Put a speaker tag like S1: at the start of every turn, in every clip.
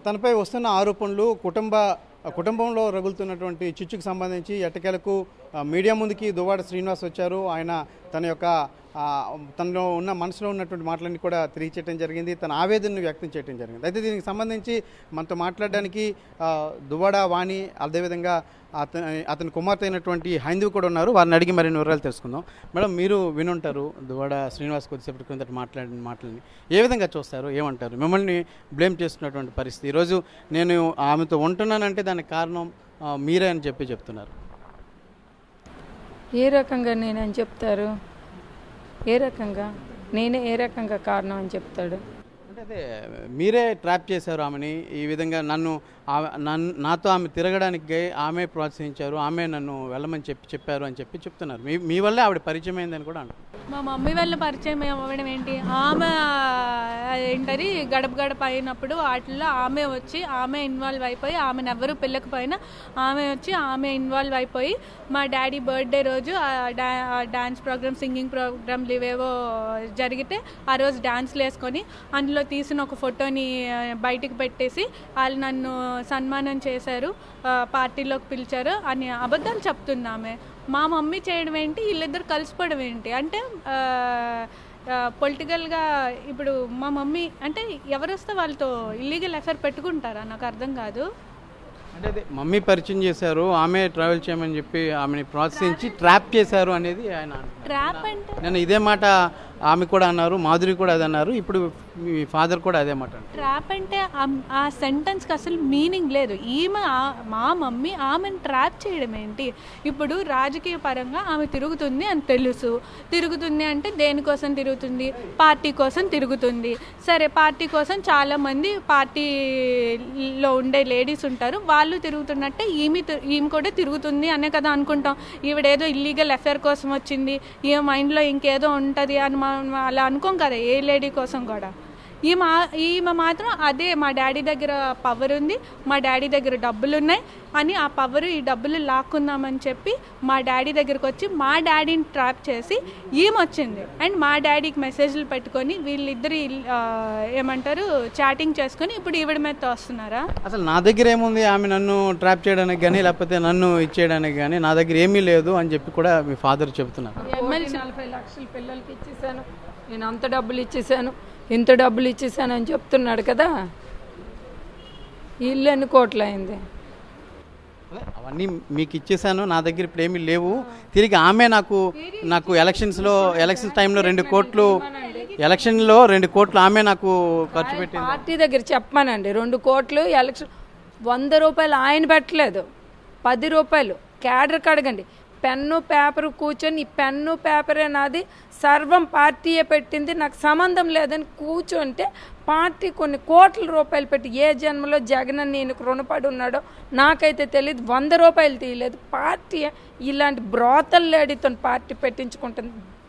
S1: తనపై వస్తున్న ఆరోపణలు కుటుంబ కుటుంబంలో రగులుతున్నటువంటి చిచ్చుకు సంబంధించి ఎట్టకేలకు ఆ, మీడియా ముందుకి దువ్వాడ శ్రీనివాస్ వచ్చారు ఆయన తన యొక్క ఆ, తనలో ఉన్న మనసులో ఉన్నటువంటి మాటలన్నీ కూడా తెలియచేయడం జరిగింది తన ఆవేదనను వ్యక్తం చేయడం జరిగింది అయితే దీనికి సంబంధించి మనతో మాట్లాడడానికి ఆ, దువ్వాడ వాణి అదేవిధంగా అతని అతని కుమార్తె అయినటువంటి హైందవి కూడా ఉన్నారు వారిని అడిగి మరిన్ని వివరాలు తెలుసుకుందాం మేడం మీరు వినుంటారు దువ్వాడ శ్రీనివాస్ కొద్దిసేపటి క్రిందట మాట్లాడిన మాటలని ఏ విధంగా చూస్తారు ఏమంటారు మిమ్మల్ని బ్లేమ్ చేస్తున్నటువంటి పరిస్థితి ఈరోజు నేను ఆమెతో ఉంటున్నానంటే దానికి కారణం ఆ, మీరే అని చెప్పి చెప్తున్నారు
S2: ఏ రకంగా నేనని చెప్తారు ఏ రకంగా నేనే ఏ రకంగా కారణం అని చెప్తాడు
S1: అంటే అదే మీరే ట్రాప్ చేశారు ఆమెని ఈ విధంగా నన్ను ఆ- నన్ను నాతో ఆమె తిరగడానికి ఆమె ప్రోత్సహించారు ఆమె నన్ను వెళ్ళమని చెప్పి చెప్పారు అని చెప్పి చెప్తున్నారు మీ మీ వల్లే ఆవిడ పరిచయం అయిందని కూడా అంటారు
S3: మా మమ్మీ వాళ్ళ పరిచయం అవ్వడం ఏంటి ఆమె ఆ, ఏంటది గడప గడప అయినప్పుడు వాటిల్లో ఆమె వచ్చి ఆమె ఇన్వాల్వ్ అయిపోయి ఆమెను ఎవరు పిల్లకపోయినా ఆమె వచ్చి ఆమె ఇన్వాల్వ్ అయిపోయి మా డాడీ బర్త్డే రోజు ఆ డా డాన్స్ ప్రోగ్రామ్ సింగింగ్ ప్రోగ్రామ్లు ఇవేవో జరిగితే ఆ రోజు డాన్స్లు వేసుకొని అందులో తీసిన ఒక ఫోటోని ఆ, బయటికి పెట్టేసి వాళ్ళు నన్ను సన్మానం చేశారు ఆ, పార్టీలోకి పిలిచారు అని అబద్ధాలు చెప్తుంది ఆమె మా మమ్మీ చేయడం ఏంటి వీళ్ళిద్దరు కలిసిపోవడం ఏంటి అంటే పొలిటికల్గా ఇప్పుడు మా మమ్మీ అంటే ఎవరు వస్తే వాళ్ళతో ఇల్లీగల్ ఎఫైర్ పెట్టుకుంటారా నాకు అర్థం కాదు
S1: అంటే అదే మమ్మీ పరిచయం చేశారు ఆమె ట్రావెల్ చేయమని చెప్పి ఆమెని ప్రోత్సహించి ట్రాప్ చేశారు అనేది ఆయన అంటున్నారు.
S3: ట్రాప్ అంటే
S1: నేను ఇదే మాట ఆమె కూడా అన్నారు మాధురి కూడా అదే అన్నారు ఇప్పుడు మీ ఫాదర్ కూడా అదే మాట అంటారు
S3: ట్రాప్ అంటే ఆ- ఆ సెంటెన్స్కి అసలు మీనింగ్ లేదు ఈమె ఆ- మా మమ్మీ ఆమెను ట్రాప్ చేయడం ఏంటి ఇప్పుడు రాజకీయ పరంగా ఆమె తిరుగుతుంది అని తెలుసు తిరుగుతుంది అంటే దేనికోసం తిరుగుతుంది పార్టీ కోసం తిరుగుతుంది సరే పార్టీ కోసం చాలామంది పార్టీలో ఉండే లేడీస్ ఉంటారు వాళ్ళు తిరుగుతున్నట్టే ఈమె తి- ఈమె కూడా తిరుగుతుంది అనే కదా అనుకుంటాం ఈవిడేదో ఇల్లీగల్ అఫేర్ కోసం వచ్చింది ఈమె మైండ్లో ఇంకేదో ఉంటుంది అని మనం అలా అనుకోం కదా ఏ లేడీ కోసం కూడా ఈమె ఈమె మాత్రం అదే మా డాడీ దగ్గర పవర్ ఉంది మా డాడీ దగ్గర డబ్బులు ఉన్నాయి అని ఆ పవర్ ఈ డబ్బులు లాక్కుందామని చెప్పి మా డాడీ దగ్గరకు వచ్చి మా డాడీని ట్రాప్ చేసి ఈమె వచ్చింది అండ్ మా డాడీకి మెసేజ్లు పెట్టుకొని వీళ్ళిద్దరు ఏమంటారు చాటింగ్ చేసుకొని ఇప్పుడు ఈవిడ మీద వస్తున్నారా
S1: అసలు నా దగ్గర ఏముంది ఆమె నన్ను ట్రాప్ చేయడానికి కానీ లేకపోతే నన్ను ఇచ్చేయడానికి కానీ నా దగ్గర ఏమీ లేదు అని చెప్పి కూడా మీ ఫాదర్ చెప్తున్నారు
S2: కోటి నలభై లక్షలు పిల్లలకి ఇచ్చేసాను నేను అంత డబ్బులు ఇచ్చేసాను ఇంత డబ్బులు ఇచ్చేసాను అని చెప్తున్నాడు కదా ఈ ఇల్లు ఎన్ని కోట్లు అయింది
S1: అదే, అవన్నీ మీకు ఇచ్చేసాను నా దగ్గర ఇప్పుడు ఏమీ లేవు తిరిగి ఆమె నాకు నాకు ఎలక్షన్స్లో ఎలక్షన్స్ టైంలో రెండు కోట్లు ఎలక్షన్లో రెండు కోట్లు ఆమె నాకు ఖర్చు పెట్టింది
S2: పార్టీ దగ్గర చెప్పమానండి రెండు కోట్లు ఎలక్షన్ వంద రూపాయలు ఆయన పెట్టలేదు పది రూపాయలు క్యాడర్కి అడగండి పెన్ను పేపర్ కూర్చొని ఈ పెన్ను పేపరే నాది సర్వం పార్టీయే పెట్టింది నాకు సంబంధం లేదని కూర్చుంటే పార్టీ కొన్ని కోట్ల రూపాయలు పెట్టి ఏ జన్మలో జగన్ నేను రుణపడి ఉన్నాడో నాకైతే తెలియదు వంద రూపాయలు తీయలేదు పార్టీ ఇలాంటి బ్రోతల్ లేడీతో పార్టీ పెట్టించుకుంటుంది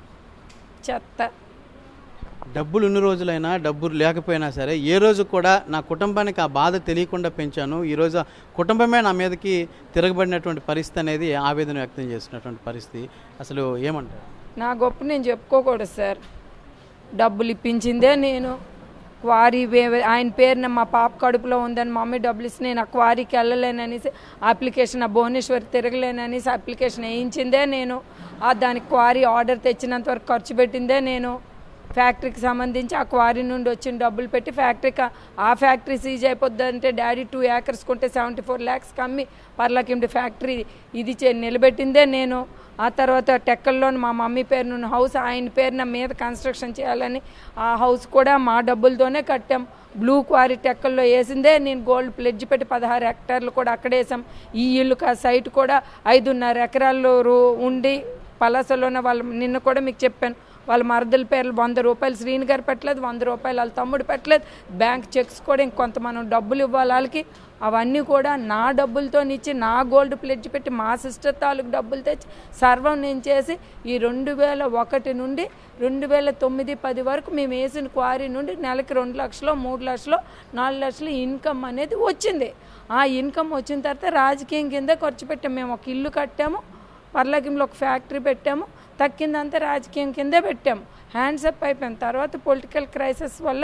S2: చెత్త
S1: డబ్బులు ఎన్ని రోజులైనా డబ్బులు లేకపోయినా సరే ఏ రోజు కూడా నా కుటుంబానికి ఆ బాధ తెలియకుండా పెంచాను ఈరోజు ఆ కుటుంబమే నా మీదకి తిరగబడినటువంటి పరిస్థితి అనేది ఆవేదన వ్యక్తం చేసినటువంటి పరిస్థితి అసలు ఏమంటారు
S2: నా గొప్ప నేను చెప్పుకోకూడదు సార్ డబ్బులు ఇప్పించిందే నేను క్వారీ వే- ఆయన పేరున మా పాప కడుపులో ఉందని మమ్మీ డబ్బులు ఇస్తే నేను ఆ క్వారీకి వెళ్ళలేననేసి అప్లికేషన్ ఆ భువనేశ్వర్ తిరగలేననేసి అప్లికేషన్ వేయించిందే నేను ఆ దానికి క్వారీ ఆర్డర్ తెచ్చినంత వరకు ఖర్చు పెట్టిందే నేను ఫ్యాక్టరీకి సంబంధించి ఆ క్వారీ నుండి వచ్చిన డబ్బులు పెట్టి ఫ్యాక్టరీకి ఆ- ఆ ఫ్యాక్టరీ సీజ్ అయిపోద్ది అంటే డాడీ టూ ఏకర్స్ కొంటే సెవెంటీ ఫోర్ ల్యాక్స్ కమ్మి పర్లాకిండి ఫ్యాక్టరీ ఇది చే నిలబెట్టిందే నేను ఆ తర్వాత టెక్కల్లో మా మమ్మీ పేరు నుండి హౌస్ ఆయన పేరున మీద కన్స్ట్రక్షన్ చేయాలని ఆ హౌస్ కూడా మా డబ్బులతోనే కట్టాం బ్లూ క్వారీ టెక్కల్లో వేసిందే నేను గోల్డ్ ప్లెడ్జ్ పెట్టి పదహారు హెక్టార్లు కూడా అక్కడ వేసాం ఈ ఇల్లు కా సైట్ కూడా ఐదున్నర ఎకరాల్లో రూ- ఉండి పలాసలోనే వాళ్ళు నిన్న కూడా మీకు చెప్పాను వాళ్ళ మరదల పేర్లు వంద రూపాయలు శ్రీని గారు పెట్టలేదు వంద రూపాయలు వాళ్ళ తమ్ముడు పెట్టలేదు బ్యాంక్ చెక్స్ కూడా ఇంకొంత మనం డబ్బులు ఇవ్వాలి వాళ్ళకి అవన్నీ కూడా నా డబ్బులతో ఇచ్చి నా గోల్డ్ ప్లెడ్జ్ పెట్టి మా సిస్టర్ తాలూకు డబ్బులు తెచ్చి సర్వం నేను చేసి ఈ రెండు వేల ఒకటి నుండి రెండు వేల తొమ్మిది పది వరకు మేము వేసిన క్వారీ నుండి నెలకి రెండు లక్షలు మూడు లక్షలు నాలుగు లక్షలు ఇన్కమ్ అనేది వచ్చింది ఆ ఇన్కమ్ వచ్చిన తర్వాత రాజకీయం కింద ఖర్చు పెట్టాము మేము ఒక ఇల్లు కట్టాము పర్లకింలో ఒక ఫ్యాక్టరీ పెట్టాము తక్కిందంతా రాజకీయం కిందే పెట్టాము హ్యాండ్స్ అప్ అయిపోయాం తర్వాత పొలిటికల్ క్రైసిస్ వల్ల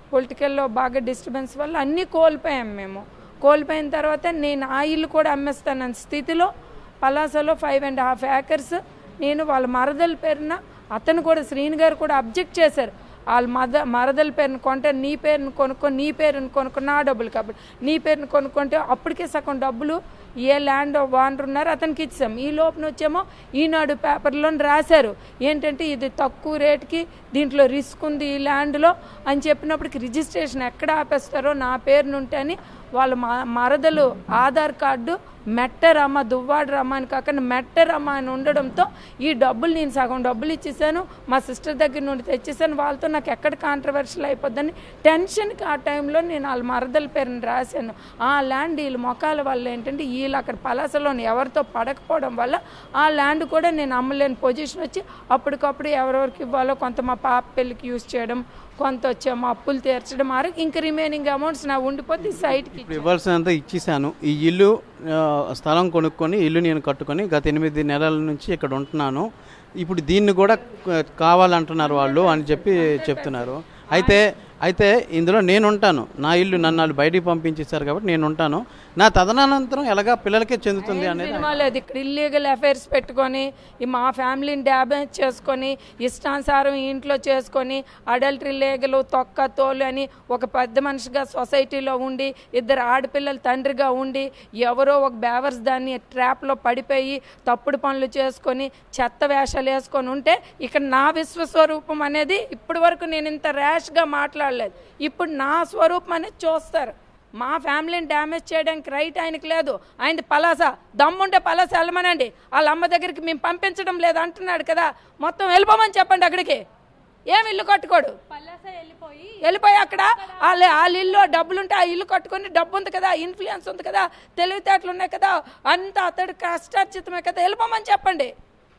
S2: పొలిటికల్లో బాగా డిస్టర్బెన్స్ వల్ల అన్నీ కోల్పోయాం మేము కోల్పోయిన తర్వాత నేను ఆ ఇల్లు కూడా అమ్మేస్తానన్న స్థితిలో పలాసలో ఫైవ్ అండ్ హాఫ్ ఏకర్స్ నేను వాళ్ళ మరదల పేరున అతను కూడా శ్రీని గారు కూడా అబ్జెక్ట్ చేశారు వాళ్ళ మద మరదల పేరుని కొంటే నీ పేరుని కొనుక్కో నీ పేరుని కొనుక్కో నా డబ్బులు కాబట్టి నీ పేరుని కొనుక్కుంటే అప్పటికే సగం డబ్బులు ఏ ల్యాండ్ ఓనర్ ఉన్నారో అతనికి ఇచ్చాం ఈ లోపల వచ్చేమో ఈనాడు పేపర్లో రాశారు ఏంటంటే ఇది తక్కువ రేటుకి దీంట్లో రిస్క్ ఉంది ఈ ల్యాండ్లో అని చెప్పినప్పటికి రిజిస్ట్రేషన్ ఎక్కడ ఆపేస్తారో నా పేరునుంటే అని వాళ్ళ మ- మరదలు ఆధార్ కార్డు మెట్టరమ్మ దువ్వాడు రమ్మ అని కాకుండా మెట్టరమ్మ అని ఉండడంతో ఈ డబ్బులు నేను సగం డబ్బులు ఇచ్చేసాను మా సిస్టర్ దగ్గర నుండి తెచ్చేసాను వాళ్ళతో నాకు ఎక్కడ కాంట్రవర్షియల్ అయిపోద్దని టెన్షన్కి ఆ టైంలో నేను వాళ్ళ మరదల పేరుని రాశాను ఆ ల్యాండ్ వీళ్ళ మొఖాల వల్ల ఏంటంటే వీళ్ళు అక్కడ పలాసలోని ఎవరితో పడకపోవడం వల్ల ఆ ల్యాండ్ కూడా నేను అమ్మలేని పొజిషన్ వచ్చి అప్పటికప్పుడు ఎవరెవరికి ఇవ్వాలో కొంత మా పాప పెళ్ళికి యూజ్ చేయడం కొంత వచ్చేమో అప్పులు తీర్చడం ఆరు ఇంకా రిమైనింగ్ అమౌంట్స్ నా ఉండిపోతే ఈ సైట్కి
S1: ఇప్పుడు ఇవ్వాల్సినంత ఇచ్చేసాను ఈ ఇల్లు ఆ, స్థలం కొనుక్కొని ఇల్లు నేను కట్టుకొని గత ఎనిమిది నెలల నుంచి ఇక్కడ ఉంటున్నాను ఇప్పుడు దీన్ని కూడా క- కావాలంటున్నారు వాళ్ళు అని చెప్పి చెప్తున్నారు అయితే అయితే ఇందులో నేను ఉంటాను నా ఇల్లు నన్ను వాళ్ళు బయటికి పంపించేశారు కాబట్టి నేను ఉంటాను నా తదనంతరం ఎలాగా పిల్లలకే చెందుతుంది అనేది
S2: సినిమా లేదు ఇక్కడ ఇల్లీగల్ అఫైర్స్ పెట్టుకొని ఈ మా ఫ్యామిలీని డ్యామేజ్ చేసుకొని ఇష్టానుసారం ఇంట్లో చేసుకొని అడల్టరీ లేగలు తొక్క తోలు అని ఒక పెద్ద మనిషిగా సొసైటీలో ఉండి ఇద్దరు ఆడపిల్లల తండ్రిగా ఉండి ఎవరో ఒక బేవర్స్ దాన్ని ట్రాప్లో పడిపోయి తప్పుడు పనులు చేసుకొని చెత్త వేషాలు వేసుకొని ఉంటే ఇక్కడ నా విశ్వస్వరూపం అనేది ఇప్పటి వరకు నేను ఇంత ర్యాష్గా మాట్లాడలేదు ఇప్పుడు నా స్వరూపం అనేది చూస్తారు మా ఫ్యామిలీని డ్యామేజ్ చేయడానికి రైట్ ఆయనకి లేదు ఆయనది పలాస దమ్ముంటే పలాస వెళ్ళమనండి వాళ్ళ అమ్మ దగ్గరికి మేము పంపించడం లేదు అంటున్నాడు కదా మొత్తం వెళ్ళిపోమని చెప్పండి అక్కడికి ఏం ఇల్లు కట్టుకోడు
S3: పల్లాస వెళ్ళిపోయి
S2: వెళ్ళిపోయి అక్కడ వాళ్ళ వాళ్ళ ఇల్లు డబ్బులు ఉంటే ఆ ఇల్లు కట్టుకొని డబ్బు ఉంది కదా ఇన్ఫ్లుయెన్స్ ఉంది కదా తెలివితేటలు ఉన్నాయి కదా అంత అతడి కష్టార్జితమే కదా వెళ్ళిపోమని చెప్పండి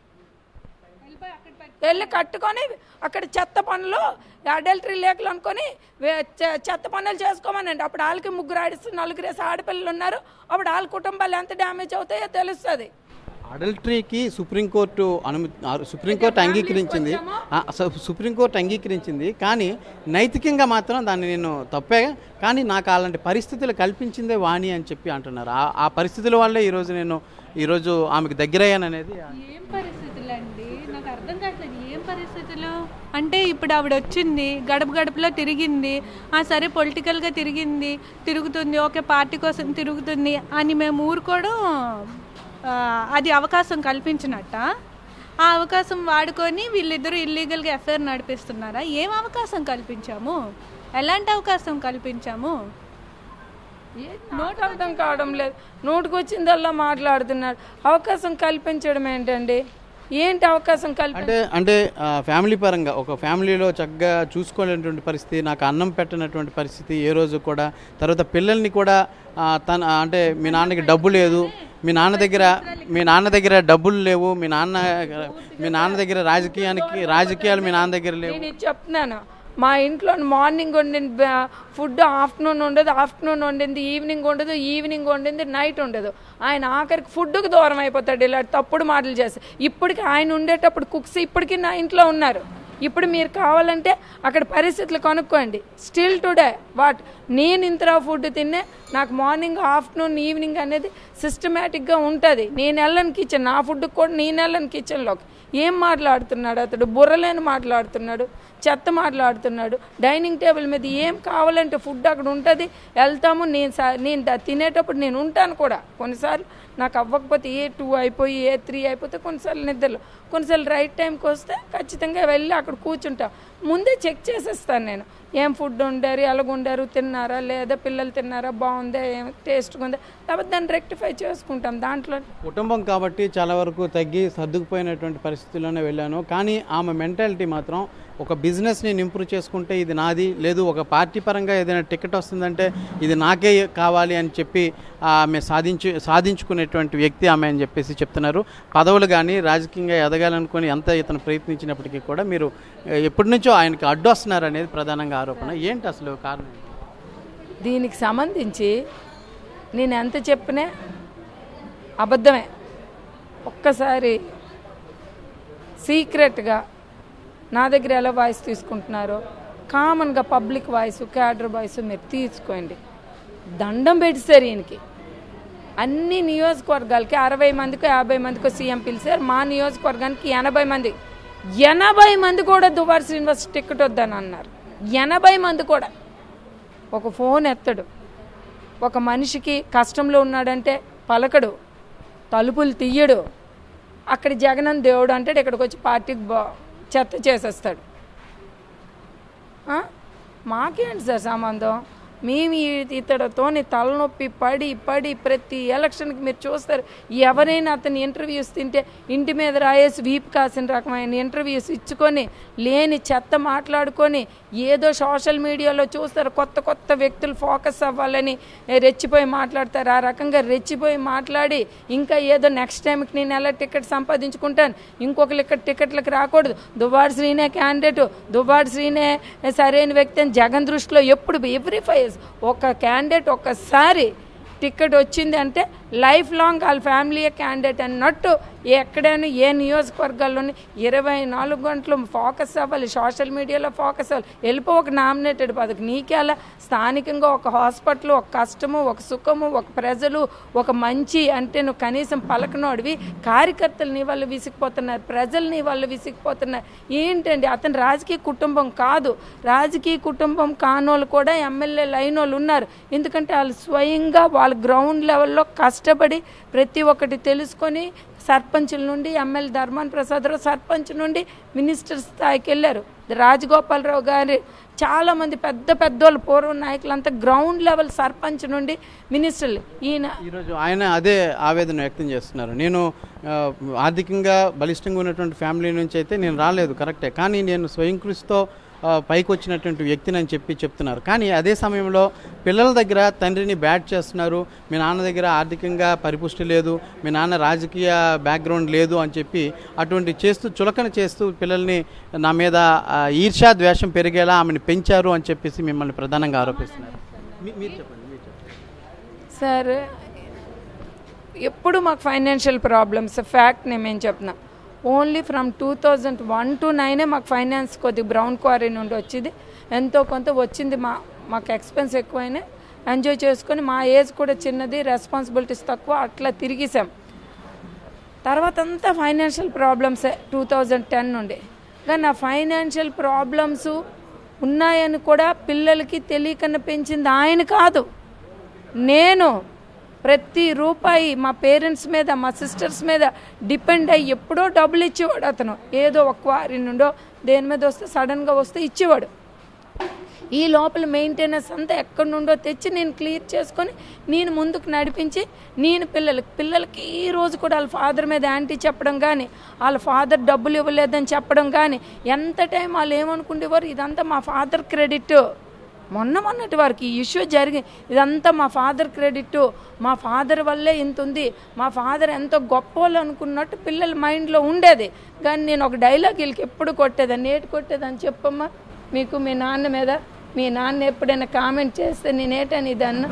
S3: వెళ్ళిపోయి అక్కడ పెట్టి
S2: వెళ్ళి కట్టుకొని అక్కడ చెత్త పనులు అడల్టరీ లేఖలు అనుకొని వే- చె- చెత్త పనులు చేసుకోమనండి అప్పుడు వాళ్ళకి ముగ్గురు ఆడిస్తూ నలుగురు వేసి ఆడపిల్లలు ఉన్నారు అప్పుడు వాళ్ళ కుటుంబాలు ఎంత డ్యామేజ్ అవుతాయో తెలుస్తుంది
S1: అడల్టరీకి సుప్రీంకోర్టు అనుమతి ఆ, సుప్రీంకోర్టు అంగీకరించింది ఆ, సు- సుప్రీంకోర్టు అంగీకరించింది కానీ నైతికంగా మాత్రం దాన్ని నేను తప్పే కానీ నాకు అలాంటి పరిస్థితులు కల్పించిందే వాణి అని చెప్పి అంటున్నారు ఆ- ఆ పరిస్థితుల వల్లే ఈరోజు నేను ఈరోజు ఆమెకు దగ్గరయ్యాననేది
S3: ఏం పరిస్థితులు అండి నాకు అర్థం కావట్లేదు ఏం పరిస్థితులు అంటే ఇప్పుడు ఆవిడ వచ్చింది గడప గడపలో తిరిగింది ఆ సరే పొలిటికల్గా తిరిగింది తిరుగుతుంది ఓకే పార్టీ కోసం తిరుగుతుంది అని మేము ఊరుకోవడం ఆ, అది అవకాశం కల్పించినట్ట ఆ అవకాశం వాడుకొని వీళ్ళిద్దరూ ఇల్లీగల్గా ఎఫ్ఐఆర్ నడిపిస్తున్నారా ఏం అవకాశం కల్పించాము ఎలాంటి అవకాశం కల్పించాము
S2: నోట్ అర్థం కావడం లేదు నోటుకు వచ్చిందల్లా మాట్లాడుతున్నాడు అవకాశం కల్పించడం ఏంటండి ఏంటి అవకాశం కల్పి
S1: అంటే అంటే ఆ, ఫ్యామిలీ పరంగా ఒక ఫ్యామిలీలో చక్కగా చూసుకోలేనటువంటి పరిస్థితి నాకు అన్నం పెట్టనటువంటి పరిస్థితి ఏ రోజు కూడా తర్వాత పిల్లల్ని కూడా ఆ, తన అంటే మీ నాన్నకి డబ్బు లేదు మీ నాన్న దగ్గర మీ నాన్న దగ్గర డబ్బులు లేవు మీ నాన్న మీ నాన్న దగ్గర రాజకీయానికి రాజకీయాలు మీ నాన్న దగ్గర లేవు
S2: నేను ఇది చెప్తున్నాను మా ఇంట్లో మార్నింగ్ వండిన బ- ఫుడ్ ఆఫ్టర్నూన్ ఉండదు ఆఫ్టర్నూన్ వండింది ఈవినింగ్ ఉండదు ఈవినింగ్ వండింది నైట్ ఉండదు ఆయన ఆఖరికి ఫుడ్కి దూరం అయిపోతాడు ఇలా తప్పుడు మాటలు చేసి ఇప్పటికి ఆయన ఉండేటప్పుడు కుక్స్ ఇప్పటికీ నా ఇంట్లో ఉన్నారు ఇప్పుడు మీరు కావాలంటే అక్కడ పరిస్థితులు కనుక్కోండి స్టిల్ టుడే వాట్ నేను ఇంతరా ఫుడ్ తిన్నే నాకు మార్నింగ్ ఆఫ్టర్నూన్ ఈవినింగ్ అనేది సిస్టమేటిక్గా ఉంటుంది నేను వెళ్ళను కిచెన్ నా ఫుడ్కి కూడా నేను వెళ్ళను కిచెన్లోకి ఏం మాట్లాడుతున్నాడు అతడు బుర్రలేని మాట్లాడుతున్నాడు చెత్త మాట్లాడుతున్నాడు డైనింగ్ టేబుల్ మీద ఏం కావాలంటే ఫుడ్ అక్కడ ఉంటుంది వెళ్తాము నేను సా- నేను ద- తినేటప్పుడు నేను ఉంటాను కూడా కొన్నిసార్లు నాకు అవ్వకపోతే ఏ టూ అయిపోయి ఏ త్రీ అయిపోతే కొన్నిసార్లు నిద్రలో కొన్నిసార్లు రైట్ టైంకి వస్తే ఖచ్చితంగా వెళ్ళి అక్కడ కూర్చుంటా ముందే చెక్ చేసేస్తాను నేను ఏం ఫుడ్ వండారు ఎలాగ వండారు తిన్నారా లేదా పిల్లలు తిన్నారా బాగుందా ఏం టేస్ట్గా ఉందా లేకపోతే దాన్ని రెక్టిఫై చేసుకుంటాం దాంట్లో
S1: కుటుంబం కాబట్టి చాలా వరకు తగ్గి సర్దుకుపోయినటువంటి పరిస్థితుల్లోనే వెళ్ళాను కానీ ఆమె మెంటాలిటీ మాత్రం ఒక బిజినెస్ని ఇంప్రూవ్ చేసుకుంటే ఇది నాది లేదు ఒక పార్టీ పరంగా ఏదైనా టికెట్ వస్తుందంటే ఇది నాకే కావాలి అని చెప్పి ఆమె సాధించు సాధించుకునేటువంటి వ్యక్తి ఆమె అని చెప్పేసి చెప్తున్నారు పదవులు కానీ రాజకీయంగా ఎదగాలనుకొని ఎంత ఇతను ప్రయత్నించినప్పటికీ కూడా మీరు ఆ, ఎప్పటి నుంచో ఆయనకి అడ్డు వస్తున్నారు అనేది ప్రధానంగా ఆరోపణ ఏంటి అసలు కారణం ఏంటి?
S2: దీనికి సంబంధించి నేను ఎంత చెప్పినా అబద్ధమే ఒక్కసారి సీక్రెట్గా నా దగ్గర ఎలా వాయిస్ తీసుకుంటున్నారో కామన్గా పబ్లిక్ వాయిస్ క్యాడర్ వాయిస్ మీరు తీసుకోండి దండం పెట్టేశారు ఈయనకి అన్ని నియోజకవర్గాలకి అరవై మందికో యాభై మందికో సీఎం పిలిచారు మా నియోజకవర్గానికి ఎనభై మంది ఎనభై మంది కూడా దువార్ శ్రీనివాస్ టికెట్ వద్దని అన్నారు ఎనభై మంది కూడా ఒక ఫోన్ ఎత్తడు ఒక మనిషికి కష్టంలో ఉన్నాడంటే పలకడు తలుపులు తీయడు అక్కడ జగనన్ దేవుడు అంటాడు ఇక్కడికి వచ్చి పార్టీకి బా చెత్త చేసేస్తాడు ఆ? మాకేంటి సార్ సంబంధం మేము ఈ- ఇతడితోని తలనొప్పి పడి పడి ప్రతి ఎలక్షన్కి మీరు చూస్తారు ఎవరైనా అతని ఇంటర్వ్యూస్ తింటే ఇంటి మీద రాయేసి వీపు కాసిన రకమైన ఇంటర్వ్యూస్ ఇచ్చుకొని లేని చెత్త మాట్లాడుకొని ఏదో సోషల్ మీడియాలో చూస్తారు కొత్త కొత్త వ్యక్తులు ఫోకస్ అవ్వాలని రెచ్చిపోయి మాట్లాడతారు ఆ రకంగా రెచ్చిపోయి మాట్లాడి ఇంకా ఏదో నెక్స్ట్ టైంకి నేను ఎలా టికెట్ సంపాదించుకుంటాను ఇంకొకరు ఇక్కడ టికెట్లకు రాకూడదు దువ్వాడు శ్రీనే క్యాండిడేట్ దువ్వాడు శ్రీనే సరైన వ్యక్తి అని జగన్ దృష్టిలో ఎప్పుడు ఎవ్రీ ఫైవ్ ఒక క్యాండిడేట్ ఒక్కసారి టికెట్ వచ్చింది అంటే లైఫ్ లాంగ్ వాళ్ళ ఫ్యామిలీ క్యాండిడేట్ అన్నట్టు ఎక్కడైనా ఏ నియోజకవర్గాల్లోని ఇరవై నాలుగు గంటలు ఫోకస్ అవ్వాలి సోషల్ మీడియాలో ఫోకస్ అవ్వాలి వెళ్ళిపో ఒక నామినేటెడ్ పదవి నీకేలా స్థానికంగా ఒక హాస్పిటల్ ఒక కష్టము ఒక సుఖము ఒక ప్రజలు ఒక మంచి అంటే నువ్వు కనీసం పలకనోడివి కార్యకర్తలు నీ వాళ్ళు విసిగిపోతున్నారు ప్రజలు నీ వాళ్ళు విసిగిపోతున్నారు ఏంటండి అతను రాజకీయ కుటుంబం కాదు రాజకీయ కుటుంబం కానోళ్ళు కూడా ఎమ్మెల్యే లైన్ వాళ్ళు ఉన్నారు ఎందుకంటే వాళ్ళు స్వయంగా వాళ్ళ గ్రౌండ్ లెవెల్లో కష్టపడి ప్రతి ఒక్కటి తెలుసుకొని సర్పంచుల నుండి ఎమ్మెల్యే ధర్మాన్ ప్రసాదరావు సర్పంచ్ నుండి మినిస్టర్ స్థాయికి వెళ్ళారు రాజగోపాలరావు గారి చాలామంది పెద్ద పెద్దోళ్ళు పూర్వ నాయకులంతా గ్రౌండ్ లెవెల్ సర్పంచ్ నుండి మినిస్టర్లు ఈయన
S1: ఈరోజు ఆయన అదే ఆవేదన వ్యక్తం చేస్తున్నారు నేను ఆ, ఆర్థికంగా బలిష్టంగా ఉన్నటువంటి ఫ్యామిలీ నుంచి అయితే నేను రాలేదు కరెక్టే కానీ నేను స్వయం కృషితో ఆ, పైకి వచ్చినటువంటి వ్యక్తిని అని చెప్పి చెప్తున్నారు కానీ అదే సమయంలో పిల్లల దగ్గర తండ్రిని బ్యాట్ చేస్తున్నారు మీ నాన్న దగ్గర ఆర్థికంగా పరిపుష్టి లేదు మీ నాన్న రాజకీయ బ్యాక్గ్రౌండ్ లేదు అని చెప్పి అటువంటి చేస్తూ చులకన చేస్తూ పిల్లల్ని నా మీద ఆ, ఈర్ష్యా ద్వేషం పెరిగేలా ఆమెను పెంచారు అని చెప్పేసి మిమ్మల్ని ప్రధానంగా ఆరోపిస్తున్నారు మీ- మీరు చెప్పండి మీరు చెప్పండి
S2: సార్ ఎప్పుడు మాకు ఫైనాన్షియల్ ప్రాబ్లమ్స్ ఫ్యాక్ట్ నేను ఏం చెప్తున్నా only from two thousand one to నైనే మాకు ఫైనాన్స్ కొద్దిగా బ్రౌన్ క్వారీ నుండి వచ్చింది ఎంతో కొంత వచ్చింది మా మాకు ఎక్స్పెన్స్ ఎక్కువైనా ఎంజాయ్ చేసుకొని మా ఏజ్ కూడా చిన్నది రెస్పాన్సిబిలిటీస్ తక్కువ అట్లా తిరిగేసాం తర్వాత అంతా ఫైనాన్షియల్ ప్రాబ్లమ్సే టూ థౌజండ్ టెన్ నుండి కానీ ఆ ఫైనాన్షియల్ ప్రాబ్లమ్స్ ఉన్నాయని కూడా పిల్లలకి తెలియకన్నా పెంచింది ఆయన కాదు నేను ప్రతి రూపాయి మా పేరెంట్స్ మీద మా సిస్టర్స్ మీద డిపెండ్ అయ్యి ఎప్పుడో డబ్బులు ఇచ్చేవాడు అతను ఏదో ఒక వారి నుండో దేని మీద వస్తే సడన్గా వస్తే ఇచ్చేవాడు ఈ లోపల మెయింటెనెన్స్ అంతా ఎక్కడి నుండో తెచ్చి నేను క్లియర్ చేసుకొని నేను ముందుకు నడిపించి నేను పిల్లలకి పిల్లలకి ఈ రోజు కూడా వాళ్ళ ఫాదర్ మీద యాంటీ చెప్పడం కానీ వాళ్ళ ఫాదర్ డబ్బులు ఇవ్వలేదని చెప్పడం కానీ ఎంత టైం వాళ్ళు ఏమనుకుండేవారు ఇదంతా మా ఫాదర్ క్రెడిట్ మొన్న మొన్నటి వరకు ఈ ఇష్యూ జరిగి ఇదంతా మా ఫాదర్ క్రెడిట్ మా ఫాదర్ వల్లే ఇంత ఉంది మా ఫాదర్ ఎంతో గొప్ప వాళ్ళు అనుకున్నట్టు పిల్లల మైండ్లో ఉండేది కానీ నేను ఒక డైలాగ్ వీళ్ళకి ఎప్పుడు కొట్టేదాన్ని ఏటి కొట్టేదని చెప్పమ్మా మీకు మీ నాన్న మీద మీ నాన్న ఎప్పుడైనా కామెంట్ చేస్తే నేను ఏటని ఇదన్నా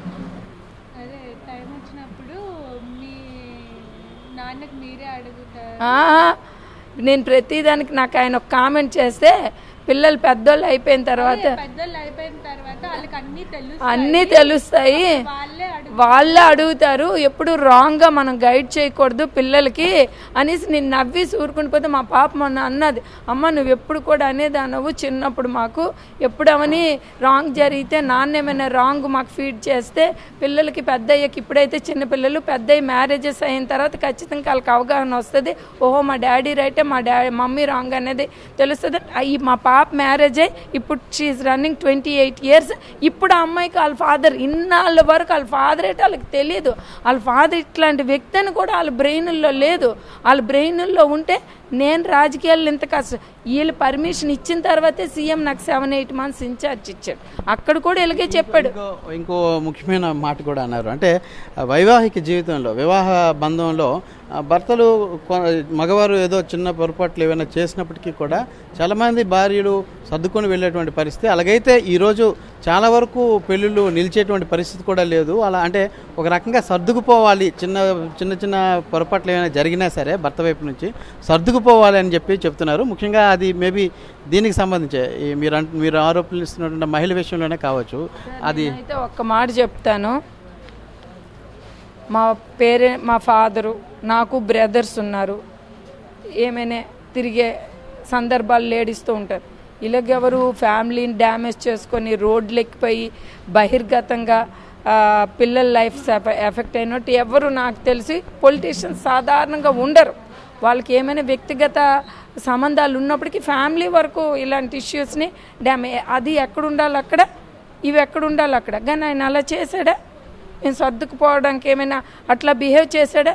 S3: అదే టైం వచ్చినప్పుడు మీ నాన్నకి మీరే అడుగుతారు
S2: ఆ, నేను ప్రతిదానికి నాకు ఆయన ఒక కామెంట్ చేస్తే పిల్లలు పెద్దోళ్ళు అయిపోయిన తర్వాత
S3: పెద్దోళ్ళు అయిపోయిన తర్వాత వాళ్ళకి అన్నీ తెలుసు
S2: అన్నీ తెలుస్తాయి
S3: వాళ్ళే అడుగు
S2: వాళ్ళే అడుగుతారు ఎప్పుడు రాంగ్గా మనం గైడ్ చేయకూడదు పిల్లలకి అనేసి నేను నవ్వి ఊరుకుని పోతే మా పాప మొన్న అన్నది అమ్మ నువ్వు ఎప్పుడు కూడా అనేది అనవు చిన్నప్పుడు మాకు ఎప్పుడు అవని రాంగ్ జరిగితే నాన్న ఏమైనా రాంగ్ మాకు ఫీడ్ చేస్తే పిల్లలకి పెద్ద అయ్యాక ఇప్పుడైతే చిన్నపిల్లలు పెద్ద అయ్యి మ్యారేజెస్ అయిన తర్వాత ఖచ్చితంగా వాళ్ళకి అవగాహన వస్తుంది ఓహో మా డాడీ రైటే మా డాడీ మమ్మీ రాంగ్ అనేది తెలుస్తుంది ఈ మా పాప మ్యారేజ్ అయ్యి ఇప్పుడు she running twenty eight years ఇప్పుడు ఆ అమ్మాయికి వాళ్ళ ఫాదర్ ఇన్నాళ్ళ వరకు వాళ్ళ ఫాదర్ ఏంటో వాళ్ళకి తెలియదు వాళ్ళ ఫాదర్ ఇట్లాంటి వ్యక్తి అని కూడా వాళ్ళ బ్రెయిన్లో లేదు వాళ్ళ బ్రెయిన్లో ఉంటే నేను రాజకీయాల్లో ఇంత కష్టం వీళ్ళు పర్మిషన్ ఇచ్చిన తర్వాతే సీఎం నాకు సెవెన్ ఎయిట్ మంత్స్ ఇన్ఛార్జ్ ఇచ్చాడు అక్కడ కూడా ఇలాగే చెప్పాడు
S1: ఇంకో ఇంకో ముఖ్యమైన మాట కూడా అన్నారు అంటే ఆ, వైవాహిక జీవితంలో వివాహ బంధంలో ఆ, భర్తలు కొ- మగవారు ఏదో చిన్న పొరపాట్లు ఏమైనా చేసినప్పటికీ కూడా చాలామంది భార్యలు సర్దుకొని వెళ్ళేటువంటి పరిస్థితి అలాగైతే ఈరోజు చాలా వరకు పెళ్ళిళ్ళు నిలిచేటువంటి పరిస్థితి కూడా లేదు అలా అంటే ఒక రకంగా సర్దుకుపోవాలి చిన్న చిన్న చిన్న పొరపాట్లు ఏమైనా జరిగినా సరే భర్త వైపు నుంచి సర్దుకు సర్దుకుపోవాలి అని చెప్పి చెప్తున్నారు ముఖ్యంగా అది మేబీ దీనికి సంబంధించే ఈ మీరు అంట మీరు ఆరోపిస్తున్నటువంటి మహిళ విషయంలోనే కావచ్చు అది
S2: అయితే ఒక్క మాట చెప్తాను మా పేరే మా ఫాదరు నాకు బ్రదర్స్ ఉన్నారు ఏమైనా తిరిగే సందర్భాలు లేడీస్తో ఉంటారు ఇలాగెవరు ఫ్యామిలీని డ్యామేజ్ చేసుకొని రోడ్లు ఎక్కిపోయి బహిర్గతంగా ఆ, పిల్లల లైఫ్ ఎఫెక్ట్ అయినట్టు ఎవరు నాకు తెలిసి పొలిటీషియన్స్ సాధారణంగా ఉండరు వాళ్ళకి ఏమైనా వ్యక్తిగత సంబంధాలు ఉన్నప్పటికీ ఫ్యామిలీ వరకు ఇలాంటి ఇష్యూస్ని డ్యామే అది ఎక్కడ ఉండాలి అక్కడ ఇవి ఎక్కడ ఉండాలి అక్కడ కానీ ఆయన అలా చేశాడా నేను సర్దుకుపోవడానికి ఏమైనా అట్లా బిహేవ్ చేశాడా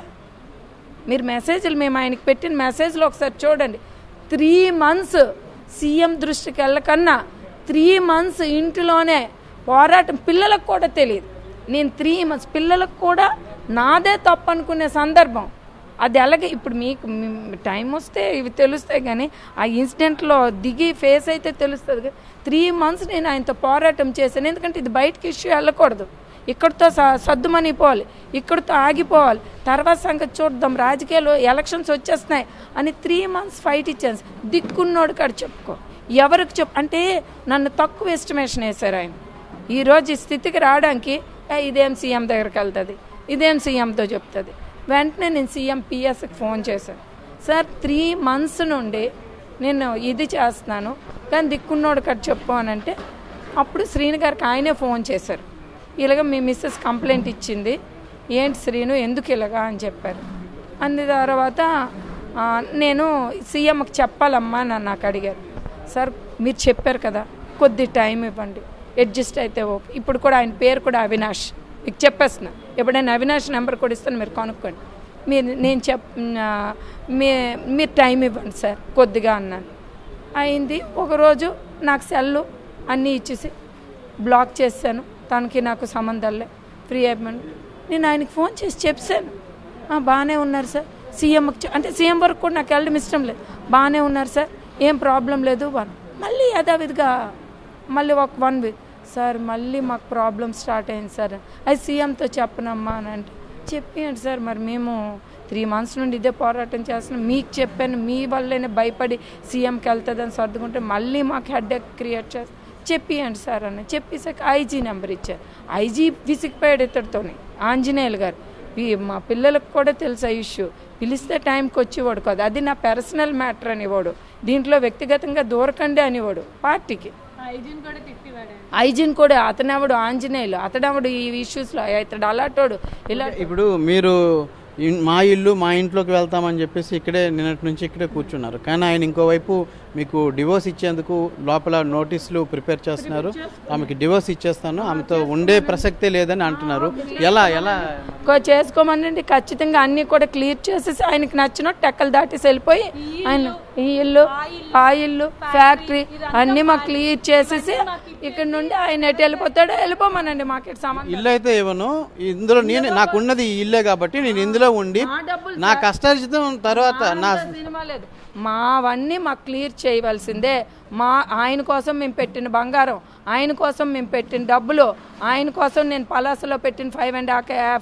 S2: మీరు మెసేజ్లు మేము ఆయనకి పెట్టిన మెసేజ్లో ఒకసారి చూడండి త్రీ మంత్స్ సీఎం దృష్టికి వెళ్ళకన్నా త్రీ మంత్స్ ఇంటిలోనే పోరాటం పిల్లలకు కూడా తెలియదు నేను త్రీ మంత్స్ పిల్లలకు కూడా నాదే తప్పు అనుకునే సందర్భం అది అలాగే ఇప్పుడు మీకు మీ- టైం వస్తే ఇవి తెలుస్తాయి కానీ ఆ ఇన్సిడెంట్లో దిగి ఫేస్ అయితే తెలుస్తుంది త్రీ మంత్స్ నేను ఆయనతో పోరాటం చేశాను ఎందుకంటే ఇది బయటకి ఇష్యూ వెళ్ళకూడదు ఇక్కడితో స- సర్దుమనిపోవాలి ఇక్కడితో ఆగిపోవాలి తర్వాత సంగతి చూద్దాం రాజకీయాలు ఎలక్షన్స్ వచ్చేస్తున్నాయి అని త్రీ మంత్స్ ఫైట్ ఇచ్చాను దిక్కున్నోడు కాడ చెప్పుకో ఎవరికి చెప్ అంటే నన్ను తక్కువ ఎస్టిమేషన్ వేశారు ఆయన ఈరోజు ఈ స్థితికి రావడానికి "ఏ, ఇదేం సీఎం దగ్గరికి వెళ్తుంది ఇదేం సీఎంతో చెప్తుంది వెంటనే నేను సీఎం పిఎస్కి ఫోన్ చేశాను సార్ త్రీ మంత్స్ నుండి నేను ఇది చేస్తున్నాను కానీ దిక్కున్నోడు కాడ చెప్పు అని అంటే అప్పుడు శ్రీను గారికి ఆయనే ఫోన్ చేశారు ఇలాగ మీ మిస్సెస్ కంప్లైంట్ ఇచ్చింది ఏంటి శ్రీను ఎందుకు ఇలాగా అని చెప్పారు అంది తర్వాత ఆ, నేను సీఎంకి చెప్పాలమ్మా అని నాకు అడిగారు సార్ మీరు చెప్పారు కదా కొద్ది టైం ఇవ్వండి అడ్జస్ట్ అయితే ఓకే ఇప్పుడు కూడా ఆయన పేరు కూడా అవినాష్ మీకు చెప్పేస్తున్నా ఎప్పుడైనా అవినాష్ నెంబర్ కూడా ఇస్తాను మీరు కనుక్కోండి మీరు నేను చెప్ ఆ, మీ మీరు టైం ఇవ్వండి సార్ కొద్దిగా అన్నాను అయింది ఒకరోజు నాకు సెల్లు అన్నీ ఇచ్చేసి బ్లాక్ చేశాను తనకి నాకు సంబంధాలే ఫ్రీ అయిపోయింది నేను ఆయనకి ఫోన్ చేసి చెప్పాను "ఆ, బాగానే ఉన్నారు సార్ సీఎంకి చె- అంటే సీఎం వరకు కూడా నాకు వెళ్ళడం ఇష్టం లేదు బాగానే ఉన్నారు సార్ ఏం ప్రాబ్లం లేదు వన్ మళ్ళీ యథావిధిగా మళ్ళీ ఒక వన్ వీక్ సార్ మళ్ళీ మాకు ప్రాబ్లం స్టార్ట్ అయింది సార్ అది సీఎంతో చెప్పనమ్మా అని అంటే చెప్పేయండి సార్ మరి మేము త్రీ మంత్స్ నుండి ఇదే పోరాటం చేస్తున్నాం మీకు చెప్పాను మీ వల్లనే భయపడి సీఎంకి వెళ్తుందని సర్దుకుంటే మళ్ళీ మాకు హెడ్ క్రియేట్ చేస్తాం చెప్పియండి సార్ అని చెప్పేసాక ఐజీ నెంబర్ ఇచ్చారు ఐజీ విసిగిపోయాడు ఇతడితోని ఆంజనేయులు గారు ఈ- మా పిల్లలకు కూడా తెలుసు ఆ ఇష్యూ పిలిస్తే టైంకి వచ్చేవాడు కాదు అది నా పర్సనల్ మ్యాటర్ అనేవాడు దీంట్లో వ్యక్తిగతంగా దూరకండి అనేవాడు పార్టీకి
S3: హైజీన్ కూడా తిట్టివాడు
S2: ఐజిన్ కూడా అతనెవడు ఆంజనేయులు అతడెవడు ఈ ఇష్యూస్లో ఇతడు అలాంటోడు ఇలా
S1: ఇప్పుడు మీరు ఇన్- మా ఇల్లు మా ఇంట్లోకి వెళ్తామని చెప్పేసి ఇక్కడే నిన్నటి నుంచి ఇక్కడే కూర్చున్నారు కానీ ఆయన ఇంకోవైపు మీకు డివోర్స్ ఇచ్చేందుకు లోపల నోటీసులు ప్రిపేర్ చేస్తున్నారు ఆమెకి డివోర్స్ ఇచ్చేస్తాను ఆమెతో ఉండే ప్రసక్తే లేదని అంటున్నారు ఎలా ఎలా
S2: కో- చేసుకోమనండి ఖచ్చితంగా అన్ని కూడా క్లియర్ చేసేసి ఆయనకి నచ్చినట్టు టెక్కలు దాటేసి వెళ్ళిపోయి ఆయన ఈ ఇల్లు ఆ ఇల్లు ఫ్యాక్టరీ అన్ని మాకు క్లియర్ చేసేసి ఇక్కడ నుండి ఆయన ఎటు వెళ్ళిపోతాడో వెళ్ళిపోమనండి మాకు ఇటు సంబంధం
S1: ఇల్లు అయితే ఇవ్వను ఇందులో నేను నాకు ఉన్నది ఈ ఇల్లే కాబట్టి నేను ఇందులో ఉండి నా కష్టార్జితం తర్వాత నా
S2: సినిమా లేదు మావన్నీ మాకు క్లియర్ చేయవలసిందే మా ఆయన కోసం మేము పెట్టిన బంగారం ఆయన కోసం మేము పెట్టిన డబ్బులు ఆయన కోసం నేను పలాసలో పెట్టిన ఫైవ్ అండ్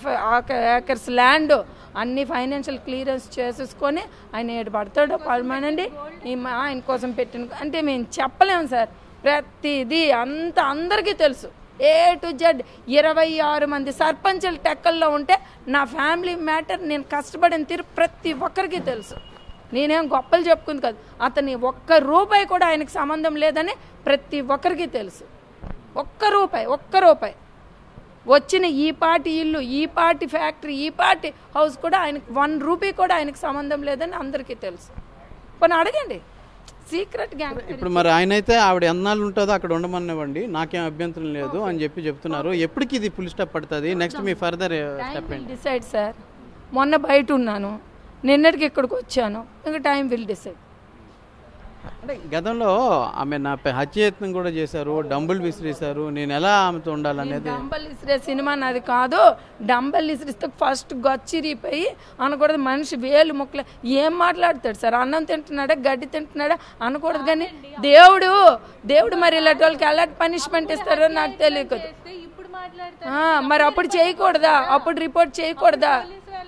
S2: ఏకర్స్ ల్యాండ్ అన్ని ఫైనాన్షియల్ క్లియరెన్స్ చేసేసుకొని ఆయన ఏడు పడతాడో పడమనండి ఈ మా- ఆయన కోసం పెట్టిన అంటే మేము చెప్పలేము సార్ ప్రతిదీ అంత అందరికీ తెలుసు ఏ టు జెడ్ ఇరవై ఆరు మంది సర్పంచులు టెక్కల్లో ఉంటే నా ఫ్యామిలీ మ్యాటర్ నేను కష్టపడిన తీరు ప్రతి ఒక్కరికి తెలుసు నేనేం గొప్పలు చెప్పుకుంది కాదు అతని ఒక్క రూపాయి కూడా ఆయనకు సంబంధం లేదని ప్రతి ఒక్కరికి తెలుసు ఒక్క రూపాయి ఒక్క రూపాయి వచ్చిన ఈ పాటి ఇల్లు ఈ పాటి ఫ్యాక్టరీ ఈ పాటి హౌస్ కూడా ఆయనకు వన్ రూపీ కూడా ఆయనకు సంబంధం లేదని అందరికీ తెలుసు కొన్ని అడగండి సీక్రెట్ గ్యాంగ్
S1: ఇప్పుడు మరి ఆయన అయితే ఆవిడ ఎన్నాళ్ళు ఉంటుందో అక్కడ ఉండమనివ్వండి నాకేం అభ్యంతరం లేదు అని చెప్పి చెప్తున్నారు ఎప్పటికి ఇది ఫుల్ స్టెప్ పడుతుంది నెక్స్ట్ మీ ఫర్దర్ స్టెప్ ఏంటి
S2: డిసైడ్ సార్ మొన్న బయట ఉన్నాను నిన్నటికి ఇక్కడికి వచ్చాను ఇంకా టైం విల్ డిసైడ్
S1: అంటే గతంలో ఆమె నా పై హత్యయత్నం కూడా చేశారు డంబుల్ విసిరేశారు నేను ఎలా ఆమెతో ఉండాలనేది
S2: డంబల్ ఇసిరే సినిమా నాది కాదు డంబల్ ఇసిరిస్తే ఫస్ట్ గచ్చిరిపోయి అనకూడదు మనిషి వేలు ముక్కలు ఏం మాట్లాడతాడు సార్ అన్నం తింటున్నాడా గడ్డి తింటున్నాడా అనకూడదు కానీ దేవుడు దేవుడు మరి ఇలాంటి వాళ్ళకి ఎలాంటి పనిష్మెంట్ ఇస్తారో నాకు తెలియదు
S3: ఇప్పుడు మాట్లాడితే
S2: ఆ, మరి అప్పుడు చేయకూడదా అప్పుడు రిపోర్ట్ చేయకూడదా
S3: పోలీసు వాళ్ళు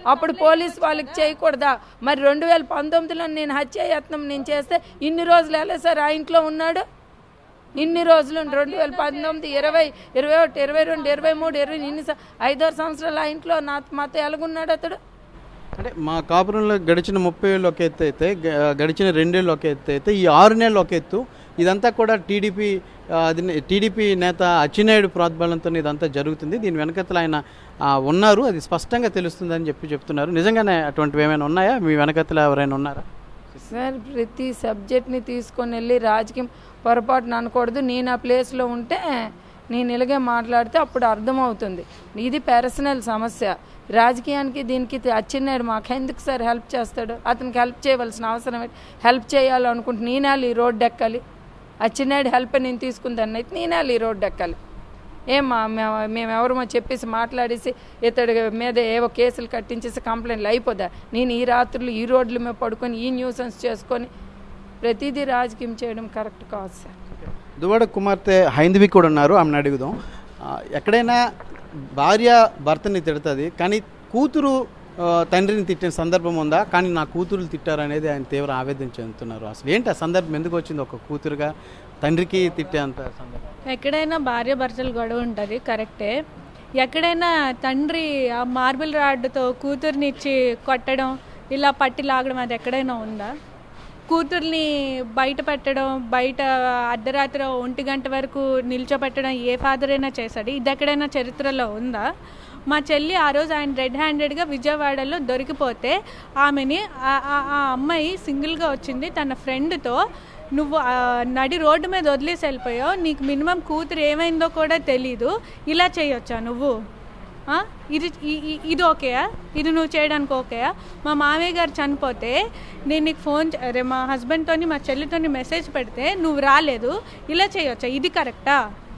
S2: అప్పుడు పోలీస్ వాళ్ళకి చేయకూడదా మరి రెండు వేల పంతొమ్మిదిలో నేను హత్య యత్నం నేను చేస్తే ఇన్ని రోజులు ఎలా సార్ ఆ ఇంట్లో ఉన్నాడు ఇన్ని రోజులు రెండు వేల పంతొమ్మిది ఇరవై ఇరవై ఒకటి ఇరవై రెండు ఇరవై మూడు ఇరవై ఇన్ని స- ఐదారు సంవత్సరాలు ఆ ఇంట్లో నా మాతో ఎలాగున్నాడు అతడు
S1: అంటే మా కాపురంలో గడిచిన ముప్పై ఏళ్ళు ఒక ఎత్తు అయితే గ- గడిచిన రెండేళ్ళు ఒక ఎత్తు అయితే ఈ ఆరు నెలలు ఒక ఎత్తు ఇదంతా కూడా టీడీపీ అది టీడీపీ నేత అచ్చెన్నాయుడు ప్రోద్బలంతో ఇదంతా జరుగుతుంది దీని వెనకతలు ఆయన ఆ, ఉన్నారు అది స్పష్టంగా తెలుస్తుందని చెప్పి చెప్తున్నారు నిజంగానే అటువంటివి ఏమైనా ఉన్నాయా మీ వెనకతలు ఎవరైనా ఉన్నారా
S2: సార్ ప్రతి సబ్జెక్ట్ని తీసుకొని వెళ్ళి రాజకీయం పొరపాటున అనకూడదు నేను ఆ ప్లేస్లో ఉంటే నేను ఇలాగే మాట్లాడితే అప్పుడు అర్థమవుతుంది ఇది పర్సనల్ సమస్య రాజకీయానికి దీనికి అచ్చిన్నాడు మాకు ఎందుకు సార్ హెల్ప్ చేస్తాడు అతనికి హెల్ప్ చేయవలసిన అవసరం ఏంటి హెల్ప్ చేయాలనుకుంటే నేనే ఈ రోడ్డు ఎక్కాలి అచ్చిన్నాడు హెల్ప్ నేను తీసుకుందాన్ని అయితే నేనే ఈ రోడ్డు ఎక్కాలి ఏమా మేము మేమెవరమో చెప్పేసి మాట్లాడేసి ఇతడి మీద ఏవో కేసులు కట్టించేసి కంప్లైంట్లు అయిపోదా నేను ఈ రాత్రులు ఈ రోడ్ల మీద పడుకొని ఈ న్యూసెన్స్ చేసుకొని ప్రతిదీ రాజకీయం చేయడం కరెక్ట్ కాదు సార్
S1: దువ్వాడ కుమార్తె హైందవి కూడా ఉన్నారు ఆమెను అడుగుదాం ఆ, ఎక్కడైనా భార్య భర్తని తిడుతుంది కానీ కూతురు ఆ, తండ్రిని తిట్టిన సందర్భం ఉందా కానీ నా కూతురులు తిట్టారనేది ఆయన తీవ్ర ఆవేదన చెందుతున్నారు అసలు ఏంటి ఆ సందర్భం ఎందుకు వచ్చింది ఒక కూతురుగా తండ్రికి తిట్టేంత సందర్భం
S3: ఎక్కడైనా భార్య భర్తలు గొడవ ఉంటుంది కరెక్టే ఎక్కడైనా తండ్రి ఆ మార్బుల్ రాడ్డుతో కూతుర్ని ఇచ్చి కొట్టడం ఇలా పట్టి లాగడం అది ఎక్కడైనా ఉందా కూతుర్ని బయట పెట్టడం బయట అర్ధరాత్రి ఒంటి గంట వరకు నిల్చోపెట్టడం ఏ ఫాదర్ అయినా చేశాడు ఇది ఎక్కడైనా చరిత్రలో ఉందా మా చెల్లి ఆ రోజు ఆయన రెడ్ హ్యాండెడ్గా విజయవాడలో దొరికిపోతే ఆమెని ఆ- ఆ ఆ అమ్మాయి సింగిల్గా వచ్చింది తన ఫ్రెండ్తో నువ్వు ఆ నడి రోడ్డు మీద వదిలేసి వెళ్ళిపోయావు నీకు మినిమం కూతురు ఏమైందో కూడా తెలీదు ఇలా చేయొచ్చా నువ్వు ఆ? ఇది ఈ- ఈ- ఇది ఓకేయా ఇది నువ్వు చేయడానికి ఓకేయా మా మామయ్య గారు చనిపోతే నేను నీకు ఫోన్ చే- అరే మా హస్బెండ్తోని మా చెల్లితోని మెసేజ్ పెడితే నువ్వు రాలేదు ఇలా చేయొచ్చా ఇది కరెక్టా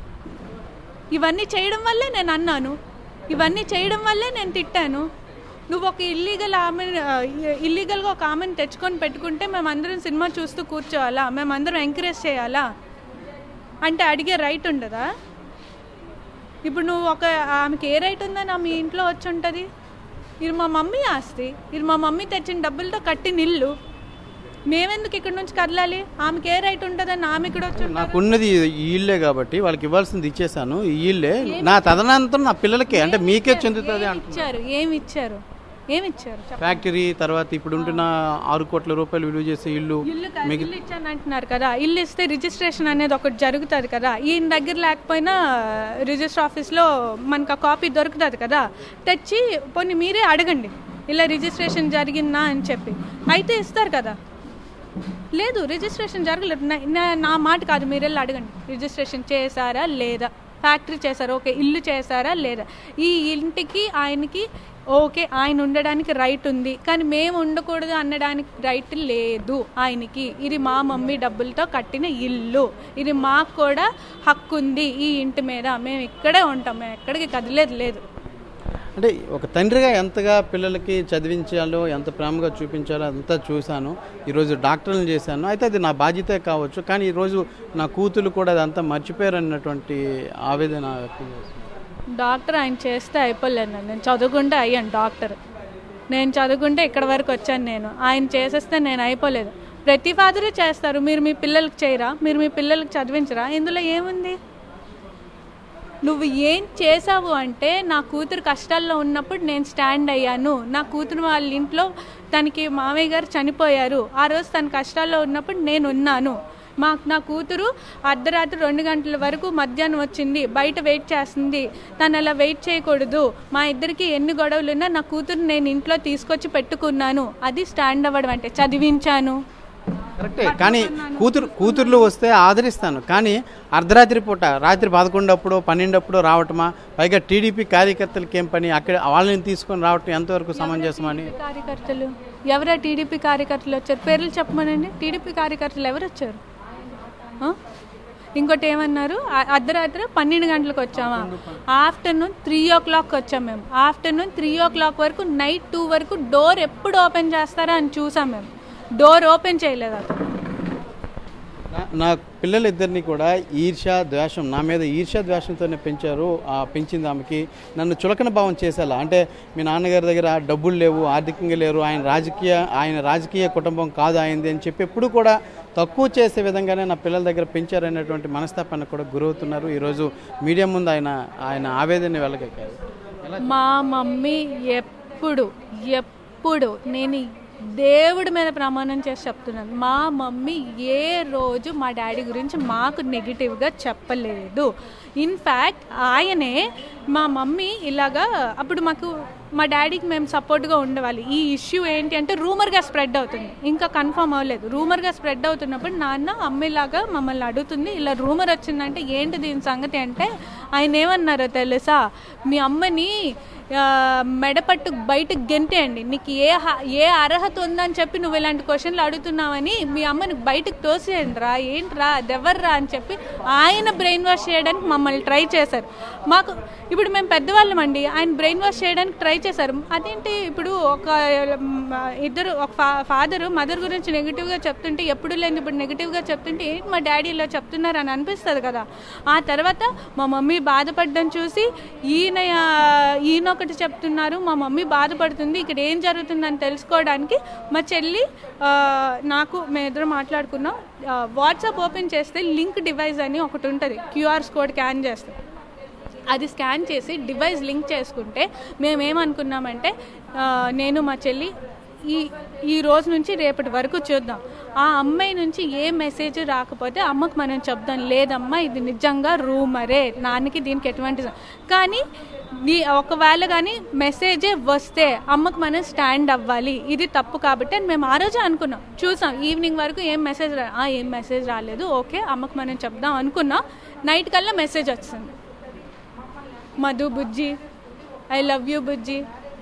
S3: ఇవన్నీ చేయడం వల్లే నేను అన్నాను ఇవన్నీ చేయడం వల్లే నేను తిట్టాను నువ్వు ఒక ఇల్లీగల్ ఆమె ఇల్లీగల్గా ఒక ఆమెను తెచ్చుకొని పెట్టుకుంటే మేమందరం సినిమా చూస్తూ కూర్చోవాలా మేమందరం ఎంకరేజ్ చేయాలా అంటే అడిగే రైట్ ఉండదా ఇప్పుడు నువ్వు ఒక ఆమెకి ఏ రైట్ ఉందని ఆమె ఇంట్లో వచ్చి ఉంటుంది ఇది మా మమ్మీ ఆస్తి ఇది మా మమ్మీ తెచ్చిన డబ్బులతో కట్టిన ఇల్లు మేమెందుకు ఇక్కడ నుంచి కదలాలి ఆమెకి ఏ రైట్ ఉంటుందని ఆమె ఇక్కడ వచ్చి ఉంటారు?
S1: నాకున్నది ఈ ఇల్లే కాబట్టి వాళ్ళకి ఇవ్వాల్సింది ఇచ్చేసాను ఈ ఇల్లే నా తదనంతరం నా పిల్లలకి అంటే మీకే చెందుతుంది అంటున్నా
S3: ఇచ్చారు ఏమి ఇచ్చారు ఏమి ఇచ్చారు చెప్పండి.
S1: ఫ్యాక్టరీ తర్వాత ఇప్పుడు ఉంటున్న ఆరు కోట్ల రూపాయలు విలువ చేసే ఇల్లు
S3: ఇల్లు కా- ఇల్లు ఇచ్చాను అంటున్నారు కదా ఇల్లు ఇస్తే రిజిస్ట్రేషన్ అనేది ఒకటి జరుగుతుంది కదా ఈయన దగ్గర లేకపోయినా రిజిస్టర్ ఆఫీస్లో మనకు ఆ కాపీ దొరుకుతుంది కదా తెచ్చి పోనీ మీరే అడగండి ఇలా రిజిస్ట్రేషన్ జరిగిందా అని చెప్పి అయితే ఇస్తారు కదా లేదు రిజిస్ట్రేషన్ జరగలేదు నా- నా- నా మాట కాదు మీరు వెళ్ళి అడగండి రిజిస్ట్రేషన్ చేశారా లేదా ఫ్యాక్టరీ చేశారా ఓకే ఇల్లు చేశారా లేదా ఈ ఇంటికి ఆయనకి ఓకే ఆయన ఉండడానికి రైట్ ఉంది కానీ మేము ఉండకూడదు అనడానికి రైట్ లేదు ఆయనకి ఇది మా మమ్మీ డబ్బులతో కట్టిన ఇల్లు ఇది మాకు కూడా హక్కు ఉంది ఈ ఇంటి మీద మేము ఇక్కడే ఉంటాం మేము ఎక్కడికి కదిలేదు లేదు
S1: అంటే ఒక తండ్రిగా ఎంతగా పిల్లలకి చదివించాలో ఎంత ప్రేమగా చూపించాలో అంతా చూశాను ఈరోజు డాక్టర్లను చేశాను అయితే అది నా బాధ్యతే కావచ్చు కానీ ఈరోజు నా కూతురు కూడా అదంతా మర్చిపోయారు అన్నటువంటి ఆవేదన వ్యక్తం చేస్తున్నాను
S3: డాక్టర్ ఆయన చేస్తే అయిపోలేదు నేను చదువుకుంటే అయ్యాను డాక్టర్ నేను చదువుకుంటే ఇక్కడ వరకు వచ్చాను నేను ఆయన చేసేస్తే నేను అయిపోలేదు ప్రతి ఫాదరే చేస్తారు మీరు మీ పిల్లలకి చేయరా మీరు మీ పిల్లలకి చదివించరా ఇందులో ఏముంది నువ్వు ఏం చేసావు అంటే నా కూతురు కష్టాల్లో ఉన్నప్పుడు నేను స్టాండ్ అయ్యాను నా కూతురు వాళ్ళ ఇంట్లో తనకి మామయ్య గారు చనిపోయారు ఆ రోజు తన కష్టాల్లో ఉన్నప్పుడు నేను ఉన్నాను మా నా కూతురు అర్ధరాత్రి రెండు గంటల వరకు మధ్యాహ్నం వచ్చింది బయట వెయిట్ చేస్తుంది తను అలా వెయిట్ చేయకూడదు మా ఇద్దరికి ఎన్ని గొడవలున్నా నా కూతురు నేను ఇంట్లో తీసుకొచ్చి పెట్టుకున్నాను అది స్టాండ్ అవ్వడం అంటే చదివించాను
S1: కరెక్టే కానీ కూతురు కూతుర్లు వస్తే ఆదరిస్తాను కానీ అర్ధరాత్రి పూట రాత్రి పదకొండప్పుడు పన్నెండప్పుడు రావటమా పైగా టీడీపీ కార్యకర్తలకి ఏం పని అక్కడ వాళ్ళని తీసుకొని రావటం ఎంతవరకు సమంజసమని
S3: కార్యకర్తలు ఎవరా టీడీపీ కార్యకర్తలు వచ్చారు పేర్లు చెప్పమనండి టీడీపీ కార్యకర్తలు ఎవరు వచ్చారు ఆ? ఇంకోటి ఏమన్నారు ఆ- అర్ధరాత్రి పన్నెండు గంటలకు వచ్చామా ఆఫ్టర్నూన్ త్రీ ఓ క్లాక్ వచ్చాం మేము ఆఫ్టర్నూన్ త్రీ ఓ క్లాక్ వరకు నైట్ టూ వరకు డోర్ ఎప్పుడు ఓపెన్ చేస్తారా అని చూసాం మేము డోర్ ఓపెన్ చేయలేదు అతను
S1: నా- నా పిల్లలిద్దరిని కూడా ఈర్ష్య ద్వేషం నా మీద ఈర్ష్య ద్వేషంతోనే పెంచారు ఆ పెంచింది ఆమెకి నన్ను చులకన భావం చేసేలా అంటే మీ నాన్నగారి దగ్గర డబ్బులు లేవు ఆర్థికంగా లేరు ఆయన రాజకీయ ఆయన రాజకీయ కుటుంబం కాదు ఆయనది అని చెప్పి ఎప్పుడు కూడా తక్కువ చేసే విధంగానే నా పిల్లల దగ్గర పెంచారనేటువంటి మనస్తాపానికి కూడా గురవుతున్నారు ఈరోజు మీడియా ముందు ఆయన ఆయన ఆవేదన వెళ్ళగక్కారు ఎలా
S3: మా మమ్మీ ఎప్పుడు ఎప్పుడు నేను దేవుడి మీద ప్రమాణం చేసి చెప్తున్నాను మా మమ్మీ ఏ రోజు మా డాడీ గురించి మాకు నెగిటివ్గా చెప్పలేదు ఇన్ఫ్యాక్ట్ ఆయనే మా మమ్మీ ఇలాగా అప్పుడు మాకు మా డాడీకి మేము సపోర్ట్గా ఉండేవాళ్ళు ఈ ఇష్యూ ఏంటి అంటే రూమర్గా స్ప్రెడ్ అవుతుంది ఇంకా కన్ఫర్మ్ అవ్వలేదు రూమర్గా స్ప్రెడ్ అవుతున్నప్పుడు నాన్న అమ్మలాగా మమ్మల్ని అడుగుతుంది ఇలా రూమర్ వచ్చిందంటే ఏంటి దీని సంగతి అంటే ఆయన ఏమన్నారో తెలుసా మీ అమ్మని ఆ, మెడపట్టు బయటకు గెంటేయండి నీకు ఏ హ- ఏ అర్హత ఉందని చెప్పి నువ్వు ఇలాంటి క్వశ్చన్లు అడుగుతున్నావని మీ అమ్మని బయటకు తోసేయండి రా ఏంట్రా అదెవర్రా అని చెప్పి ఆయన బ్రెయిన్ వాష్ చేయడానికి మమ్మల్ని ట్రై చేశారు మాకు ఇప్పుడు మేము పెద్దవాళ్ళం అండి ఆయన బ్రెయిన్ వాష్ చేయడానికి ట్రై చేశారు అదేంటి ఇప్పుడు ఒక మ్, ఇద్దరు ఒక ఫా ఫాదరు మదర్ గురించి నెగిటివ్గా చెప్తుంటే ఎప్పుడు లేని ఇప్పుడు నెగిటివ్గా చెప్తుంటే ఏంటి మా డాడీ ఇలా చెప్తున్నారు అని అనిపిస్తుంది కదా ఆ తర్వాత మా మమ్మీ బాధపడడం చూసి ఈయన ఈయన ఒకటి చెప్తున్నారు మా మమ్మీ బాధపడుతుంది ఇక్కడ ఏం జరుగుతుందని తెలుసుకోవడానికి మా చెల్లి ఆ, నాకు మేమిద్దరం మాట్లాడుకున్నాం వాట్సాప్ ఓపెన్ చేస్తే లింక్ డివైస్ అని ఒకటి ఉంటుంది క్యూఆర్ కోడ్ స్కాన్ చేస్తే అది స్కాన్ చేసి డివైస్ లింక్ చేసుకుంటే మేమేమనుకున్నామంటే ఆ, నేను మా చెల్లి ఈ ఈ రోజు నుంచి రేపటి వరకు చూద్దాం ఆ అమ్మాయి నుంచి ఏ మెసేజ్ రాకపోతే అమ్మకు మనం చెప్దాం లేదమ్మా ఇది నిజంగా రూమరే నాన్నకి దీనికి ఎటువంటి స- కానీ నీ ఒకవేళ కానీ మెసేజే వస్తే అమ్మకు మనం స్టాండ్ అవ్వాలి ఇది తప్పు కాబట్టి అని మేము ఆ రోజే అనుకున్నాం చూసాం ఈవినింగ్ వరకు ఏం మెసేజ్ రా ఆ, ఏం మెసేజ్ రాలేదు ఓకే అమ్మకు మనం చెప్దాం అనుకున్నాం నైట్ కల్లా మెసేజ్ వచ్చింది Madhu Bujji I love you Bujji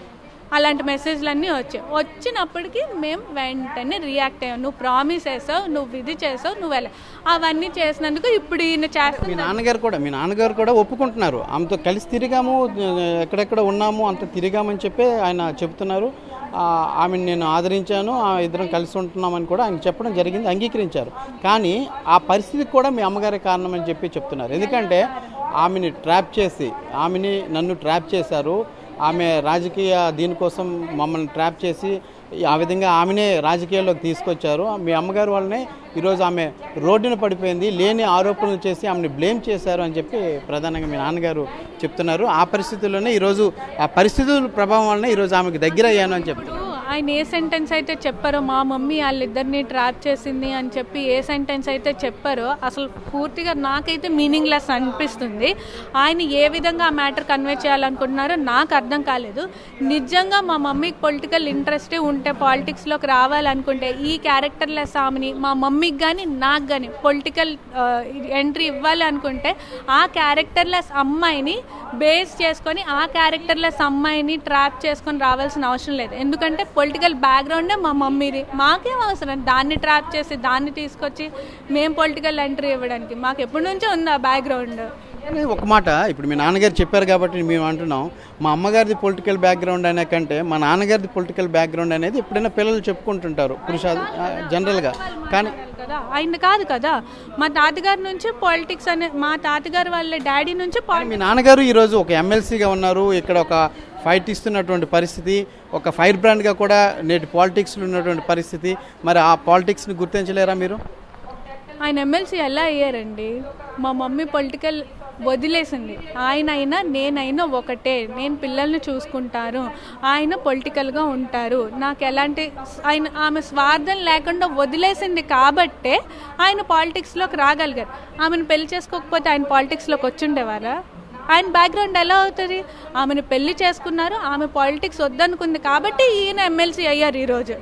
S3: అలాంటి మెసేజ్లన్నీ వచ్చాయి వచ్చినప్పటికీ మేము వెంటనే రియాక్ట్ అయ్యాం నువ్వు ప్రామిస్ చేసావు నువ్వు ఇది చేసావు నువ్వు ఎలా అవన్నీ చేసినందుకు ఇప్పుడు ఈయన
S1: మీ
S3: చేస్తున్నా
S1: నాన్నగారు కూడా మీ నాన్నగారు కూడా ఒప్పుకుంటున్నారు ఆమెతో కలిసి తిరిగాము ఎక్కడెక్కడ ఉన్నాము అంత తిరిగామని చెప్పి ఆయన చెబుతున్నారు ఆ, ఆమెను నేను ఆదరించాను ఆ ఇద్దరం కలిసి ఉంటున్నామని కూడా ఆయన చెప్పడం జరిగింది అంగీకరించారు కానీ ఆ పరిస్థితికి కూడా మీ అమ్మగారే కారణం అని చెప్పి చెప్తున్నారు ఎందుకంటే ఆమెని ట్రాప్ చేసి ఆమెని నన్ను ట్రాప్ చేశారు ఆమె రాజకీయ దీనికోసం మమ్మల్ని ట్రాప్ చేసి ఆ విధంగా ఆమెనే రాజకీయాల్లోకి తీసుకొచ్చారు మీ అమ్మగారు వాళ్ళనే ఈరోజు ఆమె రోడ్డున పడిపోయింది లేని ఆరోపణలు చేసి ఆమెను బ్లేమ్ చేశారు అని చెప్పి ప్రధానంగా మీ నాన్నగారు చెప్తున్నారు ఆ పరిస్థితుల్లోనే ఈరోజు ఆ పరిస్థితుల ప్రభావం వలన ఈరోజు ఆమెకు దగ్గర అయ్యాను అని చెప్తున్నారు
S3: ఆయన ఏ సెంటెన్స్ అయితే చెప్పారో మా మమ్మీ వాళ్ళిద్దరిని ట్రాప్ చేసింది అని చెప్పి ఏ సెంటెన్స్ అయితే చెప్పారో అసలు పూర్తిగా నాకైతే మీనింగ్లెస్ అనిపిస్తుంది ఆయన ఏ విధంగా ఆ మ్యాటర్ కన్వే చేయాలనుకుంటున్నారో నాకు అర్థం కాలేదు నిజంగా మా మమ్మీకి పొలిటికల్ ఇంట్రెస్టే ఉంటే పాలిటిక్స్లోకి రావాలనుకుంటే ఈ క్యారెక్టర్లెస్ ఆమెని మా మమ్మీకి కానీ నాకు కానీ పొలిటికల్ ఎంట్రీ ఇవ్వాలి అనుకుంటే ఆ క్యారెక్టర్లెస్ అమ్మాయిని బేస్ చేసుకొని ఆ క్యారెక్టర్లెస్ అమ్మాయిని ట్రాప్ చేసుకొని రావాల్సిన అవసరం లేదు ఎందుకంటే పొలిటికల్ బ్యాక్గ్రౌండే మా మమ్మీది మాకేం అవసరం దాన్ని ట్రాప్ చేసి దాన్ని తీసుకొచ్చి మేము పొలిటికల్ ఎంట్రీ ఇవ్వడానికి మాకు ఎప్పటి నుంచో ఉంది ఆ బ్యాక్గ్రౌండ్
S1: కానీ ఒక మాట ఇప్పుడు మీ నాన్నగారు చెప్పారు కాబట్టి మేము అంటున్నాం మా అమ్మగారిది పొలిటికల్ బ్యాక్గ్రౌండ్ అనే కంటే మా నాన్నగారిది పొలిటికల్ బ్యాక్గ్రౌండ్ అనేది ఎప్పుడైనా పిల్లలు చెప్పుకుంటుంటారు పురుష జనరల్గా కానీ
S3: కదా ఆయన కాదు కదా మా తాతగారి నుంచి పాలిటిక్స్ అనే మా తాతగారు వాళ్ళ డాడీ నుంచి
S1: కానీ మీ నాన్నగారు ఈరోజు ఒక ఎమ్మెల్సీగా ఉన్నారు ఇక్కడ ఒక ఫైట్ ఇస్తున్నటువంటి పరిస్థితి ఒక ఫైర్ బ్రాండ్గా కూడా నేటి పాలిటిక్స్లో ఉన్నటువంటి పరిస్థితి మరి ఆ పాలిటిక్స్ని గుర్తించలేరా మీరు
S3: ఆయన ఎమ్మెల్సీ ఎలా అయ్యారండి మా మమ్మీ పొలిటికల్ వదిలేసింది ఆయన అయినా నేనైనా ఒకటే నేను పిల్లల్ని చూసుకుంటారు ఆయన పొలిటికల్గా ఉంటారు నాకు ఎలాంటి ఆయన ఆమె స్వార్థం లేకుండా వదిలేసింది కాబట్టే ఆయన పాలిటిక్స్లోకి రాగలిగారు ఆమెను పెళ్లి చేసుకోకపోతే ఆయన పాలిటిక్స్లోకి వచ్చుండేవారా ఆయన బ్యాక్గ్రౌండ్ ఎలా అవుతుంది ఆమెను పెళ్లి చేసుకున్నారు ఆమె పాలిటిక్స్ వద్దనుకుంది కాబట్టి ఈయన ఎమ్మెల్సీ అయ్యారు ఈరోజు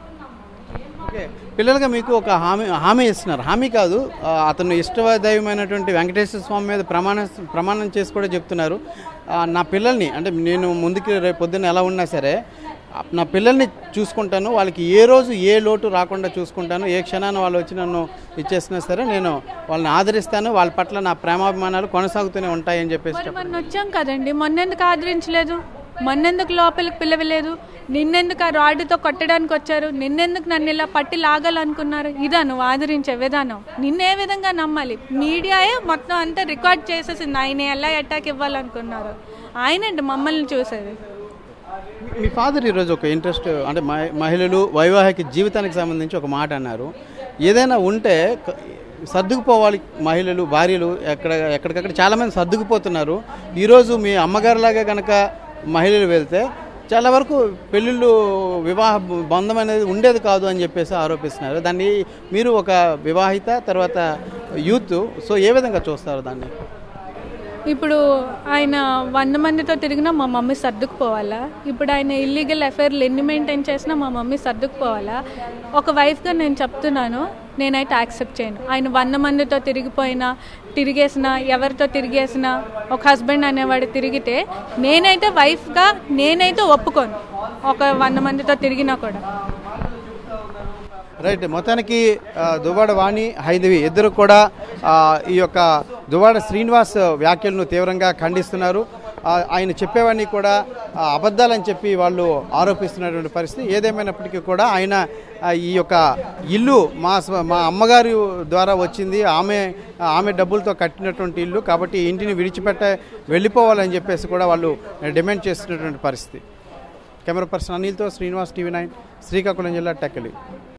S1: ఓకే పిల్లలుగా మీకు ఒక హామీ హామీ ఇస్తున్నారు హామీ కాదు ఆ, అతను ఇష్టదైవమైనటువంటి వెంకటేశ్వర స్వామి మీద ప్రమాణ ప్రమాణం చేసి కూడా చెప్తున్నారు ఆ, నా పిల్లల్ని అంటే నేను ముందుకి రేపు పొద్దున్న ఎలా ఉన్నా సరే ఆ, నా పిల్లల్ని చూసుకుంటాను వాళ్ళకి ఏ రోజు ఏ లోటు రాకుండా చూసుకుంటాను ఏ క్షణాన వాళ్ళు వచ్చి నన్ను ఇచ్చేసినా సరే నేను వాళ్ళని ఆదరిస్తాను వాళ్ళ పట్ల నా ప్రేమాభిమానాలు కొనసాగుతూనే ఉంటాయని చెప్పేసి
S3: మరి మొన్న వచ్చాం కదండి మొన్న ఎందుకు ఆదరించలేదు మొన్నెందుకు లోపలికి పిలవలేదు నిన్నెందుకు ఆ రాడ్డుతో కొట్టడానికి వచ్చారు నిన్నెందుకు నన్ను ఇలా పట్టి లాగాలనుకున్నారు ఇదా నువ్వు ఆదరించే విధానం నిన్నే విధంగా నమ్మాలి మీడియాయే మొత్తం అంతా రికార్డ్ చేసేసింది ఆయన ఎలా అటాక్ ఇవ్వాలనుకున్నారు ఆయనండి మమ్మల్ని చూసేది
S1: మీ ఫాదర్ ఈరోజు ఒక ఇంట్రెస్ట్ అంటే మహి- మహిళలు వైవాహిక జీవితానికి సంబంధించి ఒక మాట అన్నారు ఏదైనా ఉంటే క- సర్దుకుపోవాలి మహిళలు భార్యలు ఎక్కడ ఎక్కడికక్కడ చాలామంది సర్దుకుపోతున్నారు ఈరోజు మీ అమ్మగారిలాగా కనుక మహిళలు వెళ్తే చాలా వరకు పెళ్ళిళ్ళు వివాహ బంధం అనేది ఉండేది కాదు అని చెప్పేసి ఆరోపిస్తున్నారు దాన్ని మీరు ఒక వివాహిత తర్వాత యూత్ సో ఏ విధంగా చూస్తారు దాన్ని
S3: ఇప్పుడు ఆయన వంద మందితో తిరిగినా మా మమ్మీ సర్దుకుపోవాలా ఇప్పుడు ఆయన ఇల్లీగల్ అఫైర్లు ఎన్ని మెయింటైన్ చేసినా మా మమ్మీ సర్దుకుపోవాలా ఒక వైఫ్గా నేను చెప్తున్నాను నేనైతే యాక్సెప్ట్ చేయను ఆయన వంద మందితో తిరిగిపోయినా తిరిగేసినా ఎవరితో తిరిగేసినా ఒక హస్బెండ్ అనేవాడు తిరిగితే నేనైతే వైఫ్గా నేనైతే ఒప్పుకోను ఒక వంద మందితో తిరిగినా కూడా
S1: రైట్ మొత్తానికి ఆ, దువ్వాడ వాణి హైదవి ఇద్దరు కూడా ఆ, ఈ యొక్క దువ్వాడ శ్రీనివాస్ వ్యాఖ్యలను తీవ్రంగా ఖండిస్తున్నారు ఆ, ఆయన చెప్పేవన్నీ కూడా ఆ, అబద్ధాలని చెప్పి వాళ్ళు ఆరోపిస్తున్నటువంటి పరిస్థితి ఏదేమైనప్పటికీ కూడా ఆయన ఆ, ఈ యొక్క ఇల్లు మా స్వ- మా అమ్మగారి ద్వారా వచ్చింది ఆమె ఆమె డబ్బులతో కట్టినటువంటి ఇల్లు కాబట్టి ఈ ఇంటిని విడిచిపెట్ట వెళ్ళిపోవాలని చెప్పేసి కూడా వాళ్ళు డిమాండ్ చేస్తున్నటువంటి పరిస్థితి కెమెరా పర్సన్ అనిల్తో శ్రీనివాస్ టీవీ నైన్ శ్రీకాకుళం జిల్లా టెక్కలి